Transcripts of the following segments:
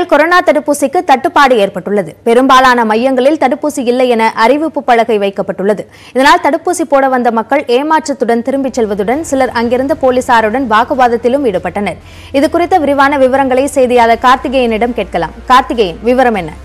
சென்னையில் கொரோனா தடுப்பூசிக்கு தட்டுப்பாடு ஏற்பட்டுள்ளது பெரும்பாலான மையங்களில் தடுப்பூசி இல்லை என அறிவிப்பு பலகை வைக்கப்பட்டுள்ளது இதனால் தடுப்பூசி போட வந்த மக்கள் ஏமாற்றத்துடன் திரும்பிச் செல்வதுடன் சிலர் அங்கிருந்த போலீசாருடன் வாக்குவாதத்திலும் ஈடுபட்டனர் இது குறித்த விரிவான விவரங்களை செய்தியாளர் கார்த்திகேயனிடம் கேட்கலாம் கார்த்திகேயன் விவரம் என்ன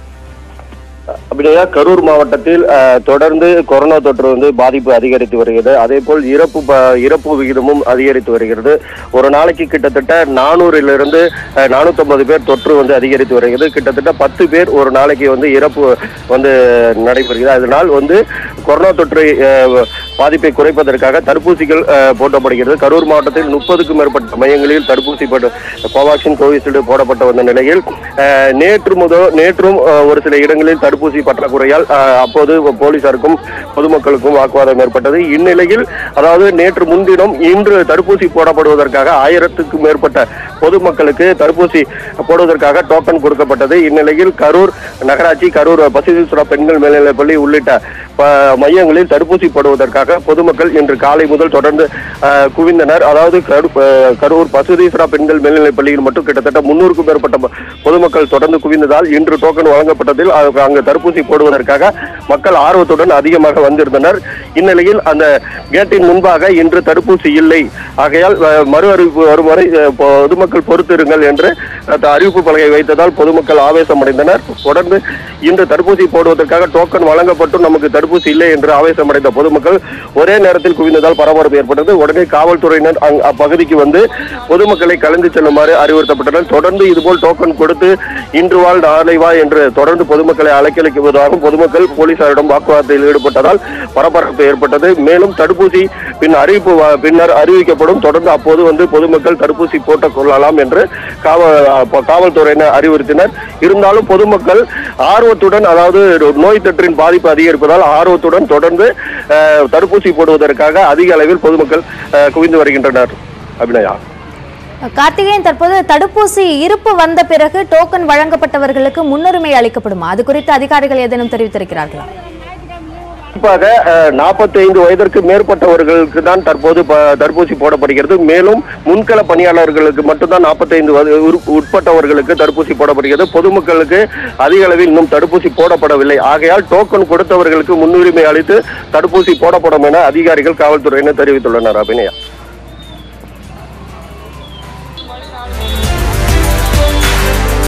அப்படியா கரூர் மாவட்டத்தில் அஹ், தொடர்ந்து கொரோனா தொற்று வந்து பாதிப்பு அதிகரித்து வருகிறது அதே போல் இறப்பு ப- இறப்பு விகிதமும் அதிகரித்து வருகிறது ஒரு நாளைக்கு கிட்டத்தட்ட நானூறிலிருந்து நானூத்தி பேர் தொற்று வந்து அதிகரித்து வருகிறது கிட்டத்தட்ட பத்து பேர் ஒரு நாளைக்கு வந்து இறப்பு வந்து நடைபெறுகிறது அதனால் வந்து கொரோனா தொற்று அஹ், பாதிப்பை குறைப்பதற்காக தடுப்பூசிகள் அஹ், போடப்படுகிறது கரூர் மாவட்டத்தில் முப்பதுக்கும் மேற்பட்ட மையங்களில் தடுப்பூசி போட்டு கோவாக்சின் கோவிஷீல்டு போடப்பட்ட வந்த நிலையில் அஹ், நேற்று முதல் நேற்றும் அஹ், ஒரு சில இடங்களில் தடுப்பூசி பற்றாக்குறையால் அஹ், அப்போது போலீசாருக்கும் பொதுமக்களுக்கும் வாக்குவாதம் ஏற்பட்டது இந்நிலையில் அதாவது நேற்று முன்தினம் இன்று தடுப்பூசி போடப்படுவதற்காக ஆயிரத்துக்கும் மேற்பட்ட பொதுமக்களுக்கு தடுப்பூசி போடுவதற்காக டோக்கன் கொடுக்கப்பட்டது இந்நிலையில் கரூர் நகராட்சி கரூர் பசுதீஸ்வரா பெண்கள் மேல்நிலைப்பள்ளி உள்ளிட்ட ப- மையங்களில் தடுப்பூசி போடுவதற்காக பொதுமக்கள் இன்று காலை முதல் தொடர்ந்து அஹ், குவிந்தனர் அதாவது கரு- அஹ், கரூர் பசுதீஸ்வரா பெண்கள் மேல்நிலைப் பள்ளியில் மட்டும் கிட்டத்தட்ட முன்னூறுக்கும் மேற்பட்ட பொ- பொதுமக்கள் தொடர்ந்து குவிந்ததால் இன்று டோக்கன் வழங்கப்பட்டதில் அ- அங்கு தடுப்பூசி போடுவதற்காக மக்கள் ஆர்வத்துடன் அதிகமாக வந்திருந்தனர் இந்நிலையில் அந்த கேட்டின் முன்பாக இன்று தடுப்பூசி இல்லை ஆகையால் அஹ், மறு அறிவிப்பு வரும் வரை அஹ், பொதுமக்கள் பொறுத்திருங்கள் என்று அந்த அறிவிப்பு பலகை வைத்ததால் பொதுமக்கள் ஆவேசமடைந்தனர் தொடர்ந்து இன்று தடுப்பூசி போடுவதற்காக டோக்கன் வழங்கப்பட்டும் நமக்கு தடுப்பூசி இல்லை என்று ஆவேசமடைந்த பொதுமக்கள் ஒரே நேரத்தில் குவிந்ததால் பரபரப்பு ஏற்பட்டது உடனே காவல்துறையினர் அங்- அப்பகுதிக்கு வந்து பொதுமக்களை கலந்து செல்லுமாறு அறிவுறுத்தப்பட்டனர் தொடர்ந்து இதுபோல் டோக்கன் கொடுத்து இன்று வாழ் நாளை வா என்று தொடர்ந்து பொதுமக்களை அலைக்கழிக்குவதாகவும் பொதுமக்கள் போலீசாரிடம் வாக்குவாதத்தில் ஈடுபட்டதால் பரபரப்பு ஏற்பட்டது மேலும் தடுப்பூசி பின் அறிவிப்பு வ- பின்னர் அறிவிக்கப்படும் தொடர்ந்து அப்போது வந்து பொதுமக்கள் தடுப்பூசி போட்டுக் கொள்ளலாம் என்று காவல் அப்ப காவல்துறையினர் அறிவுறுத்தினர் இருந்தாலும் பொதுமக்கள் ஆர்வத்துடன் அதாவது நோய் தொற்றின் பாதிப்பு அதிகரிப்பதால் ஆர்வத்துடன் தொடர்ந்து அஹ், தடுப்பூசி போடுவதற்காக அதிக அளவில் பொதுமக்கள் அஹ், குவிந்து வருகின்றனர் அபிநயா கார்த்திகேயன் தற்போது தடுப்பூசி இருப்பு வந்த பிறகு டோக்கன் வழங்கப்பட்டவர்களுக்கு முன்னுரிமை அளிக்கப்படுமா அது குறித்து அதிகாரிகள் ஏதேனும் தெரிவித்திருக்கிறார்களா குறிப்பாக நாற்பத்தி ஐந்து வயதிற்கு மேற்பட்டவர்களுக்கு தான் தற்போது ப- தடுப்பூசி போடப்படுகிறது மேலும் முன்கள பணியாளர்களுக்கு மட்டும்தான் நாற்பத்தைந்து உட்பட்டவர்களுக்கு தடுப்பூசி போடப்படுகிறது பொதுமக்களுக்கு அதிக அளவில் இன்னும் தடுப்பூசி போடப்படவில்லை ஆகையால் டோக்கன் கொடுத்தவர்களுக்கு முன்னுரிமை அளித்து தடுப்பூசி போடப்படும் என அதிகாரிகள் காவல்துறையினர் தெரிவித்துள்ளனர் அபிநயா